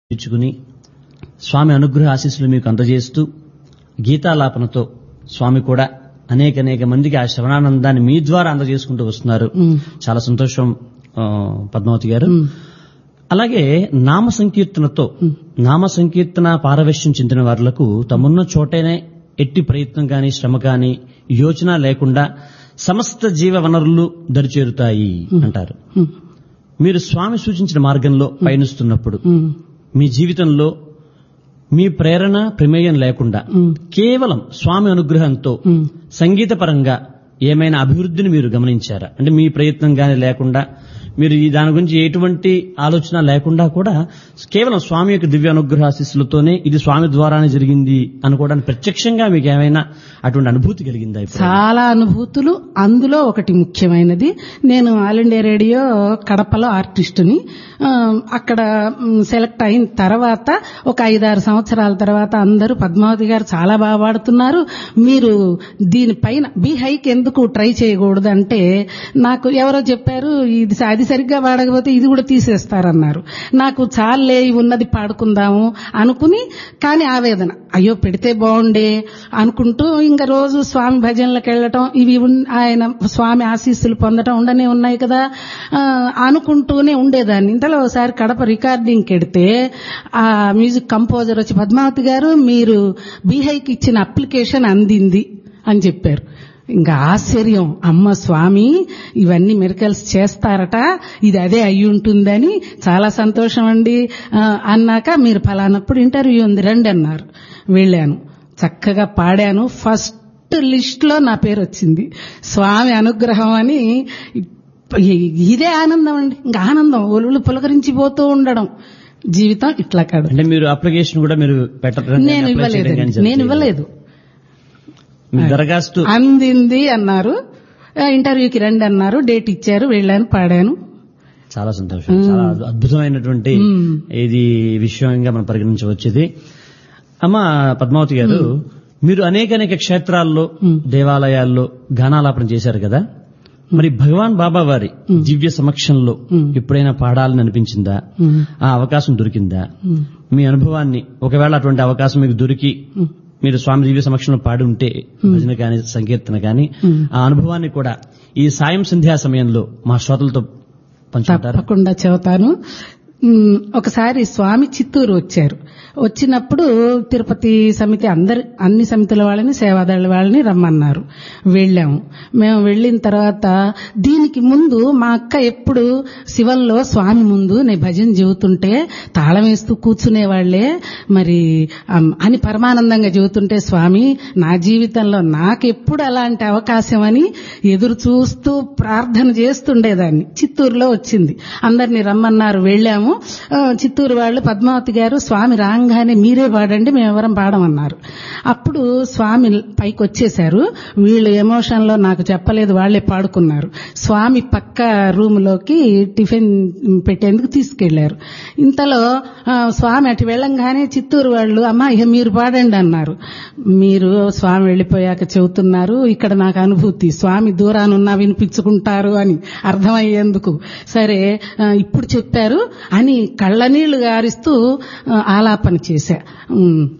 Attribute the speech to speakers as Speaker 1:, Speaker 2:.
Speaker 1: ఇచ్చుకుని స్వామి అనుగ్రహ ఆశీస్సులు మీకు అందజేస్తూ గీతాలాపనతో స్వామి కూడా అనేక అనేక మందికి ఆ శ్రవణానందాన్ని మీ ద్వారా అందజేసుకుంటూ వస్తున్నారు చాలా సంతోషం ఆ, పద్మావతి గారు అలాగే నామ సంకీర్తనతో నామ సంకీర్తన పారవశ్యం చెందిన వారులకు తమున్న చోటనే ఎట్టి ప్రయత్నం కాని శ్రమ కాని యోచన లేకుండా సమస్త జీవ వనరులు దరిచేరుతాయి అంటారు మీరు స్వామి సూచించిన మార్గంలో పయనిస్తున్నప్పుడు మీ జీవితంలో మీ ప్రేరణ ప్రమేయం లేకుండా కేవలం స్వామి అనుగ్రహంతో సంగీతపరంగా ఏమైనా అభివృద్ధిని మీరు గమనించారా అంటే మీ ప్రయత్నం గాని లేకుండా మీరు ఈ దాని గురించి ఎటువంటి ఆలోచన లేకుండా కూడా కేవలం స్వామి యొక్క దివ్య అనుగ్రహ ఆశీస్సులతోనే ఇది స్వామి ద్వారానే జరిగింది అనుకోవడానికి ప్రత్యక్షంగా మీకు ఏమైనా అటువంటి అనుభూతి కలిగిందా ఇప్పుడు
Speaker 2: చాలా అనుభూతులు అందులో ఒకటి ముఖ్యమైనది నేను ఆల్ ఇండియా రేడియో కడపలో ఆర్టిస్టుని ఆ, అక్కడ మ్, సెలెక్ట్ అయిన తర్వాత ఒక ఐదారు సంవత్సరాల తర్వాత అందరూ పద్మావతి గారు చాలా బాగా పాడుతున్నారు మీరు దీనిపైన బీ హైక్ ఎందుకు ట్రై చేయకూడదు అంటే నాకు ఎవరో చెప్పారు ఇది స- అది సరిగ్గా పాడకపోతే ఇది కూడా తీసేస్తారన్నారు నాకు చాలే ఇవి ఉన్నది పాడుకుందాము అనుకుని కానీ ఆవేదన అయ్యో పెడితే బాగుండే అనుకుంటూ ఇంకా రోజు స్వామి భజనలకు వెళ్ళటం ఇవి ఉన్- ఆయన స్వామి ఆశీస్సులు పొందటం ఉండనే ఉన్నాయి కదా ఆ, అనుకుంటూనే ఉండేదాన్ని ఇంతలో ఒకసారి కడప రికార్డింగ్కి వెడితే ఆ మ్యూజిక్ కంపోజర్ వచ్చి పద్మావతి గారు మీరు బీహైకి ఇచ్చిన అప్లికేషన్ అందింది అని చెప్పారు ఇంకా ఆశ్చర్యం అమ్మ స్వామి ఇవన్నీ మెరికల్స్ చేస్తారట ఇది అదే అయి ఉంటుందని చాలా సంతోషం అండి ఆ, అన్నాక మీరు ఫలానప్పుడు ఇంటర్వ్యూ ఉంది రండి అన్నారు వెళ్ళాను చక్కగా పాడాను ఫస్ట్ లిస్ట్ లో నా పేరు వచ్చింది స్వామి అనుగ్రహం అని ఇ- ఇదే ఆనందం అండి ఇంకా ఆనందం ఒలులు పులకరించిపోతూ ఉండడం జీవితం ఇట్లా కాదు
Speaker 1: అంటే మీరు అప్లికేషన్ కూడా మీరు పెట్టడం
Speaker 2: నేను ఇవ్వలేదు నేను ఇవ్వలేదు
Speaker 1: మీ దరఖాస్తు
Speaker 2: అందింది అన్నారు ఆ, ఇంటర్వ్యూకి రండి అన్నారు డేట్ ఇచ్చారు వెళ్ళాను పాడాను
Speaker 1: చాలా సంతోషం చాలా అద్భుతమైనటువంటి ఇది విషయంగా మనం పరిగణించవచ్చుది అమ్మ పద్మావతి గారు మీరు అనేక అనేక క్షేత్రాల్లో దేవాలయాల్లో గానాలాపన చేశారు కదా మరి భగవాన్ బాబా వారి దివ్య సమక్షంలో ఎప్పుడైనా పాడాలని అనిపించిందా ఆ అవకాశం దొరికిందా మీ అనుభవాన్ని ఒకవేళ అటువంటి అవకాశం మీకు దొరికి మీరు స్వామి దివ్య సమక్షంలో పాడి ఉంటే భజన కాని సంకీర్తన కాని ఆ అనుభవాన్ని కూడా ఈ సాయం సంధ్యా సమయంలో మా శ్రోతలతో పంచుకుంటారా
Speaker 2: తప్పకుండా చెబుతాను ఉమ్, ఒకసారి స్వామి చిత్తూరు వచ్చారు వచ్చినప్పుడు తిరుపతి సమితి అందరి అన్ని సమితుల వాళ్ళని సేవాదళ వాళ్ళని రమ్మన్నారు వెళ్ళాము మేము వెళ్ళిన తర్వాత దీనికి ముందు మా అక్క ఎప్పుడు శివంలో స్వామి ముందు నేను భజన చెబుతుంటే తాళం వేస్తూ కూర్చునేవాళ్లే మరి అమ్, అని పరమానందంగా చెబుతుంటే స్వామి నా జీవితంలో నాకెప్పుడు అలాంటి అవకాశం అని ఎదురు చూస్తూ ప్రార్థన చేస్తుండేదాన్ని చిత్తూరులో వచ్చింది అందరినీ రమ్మన్నారు వెళ్ళాము ఆ, చిత్తూరు వాళ్ళు పద్మావతి గారు స్వామి రాగానే మీరే పాడండి మేము ఎవరం పాడమన్నారు అప్పుడు స్వామి పైకి వచ్చేశారు వీళ్ళు ఎమోషన్ లో నాకు చెప్పలేదు వాళ్లే పాడుకున్నారు స్వామి పక్క రూమ్ లోకి టిఫిన్ పెట్టేందుకు తీసుకెళ్లారు ఇంతలో ఆ, స్వామి అటు వెళ్ళంగానే చిత్తూరు వాళ్ళు అమ్మా ఇక మీరు పాడండి అన్నారు మీరు స్వామి వెళ్ళిపోయాక చెబుతున్నారు ఇక్కడ నాకు అనుభూతి స్వామి దూరానున్నా వినిపించుకుంటారు అని అర్థమయ్యేందుకు సరే ఆ, ఇప్పుడు చెప్పారు అని కళ్ళనీళ్లు గారిస్తూ ఆ, ఆలాపన చేశా ఉమ్,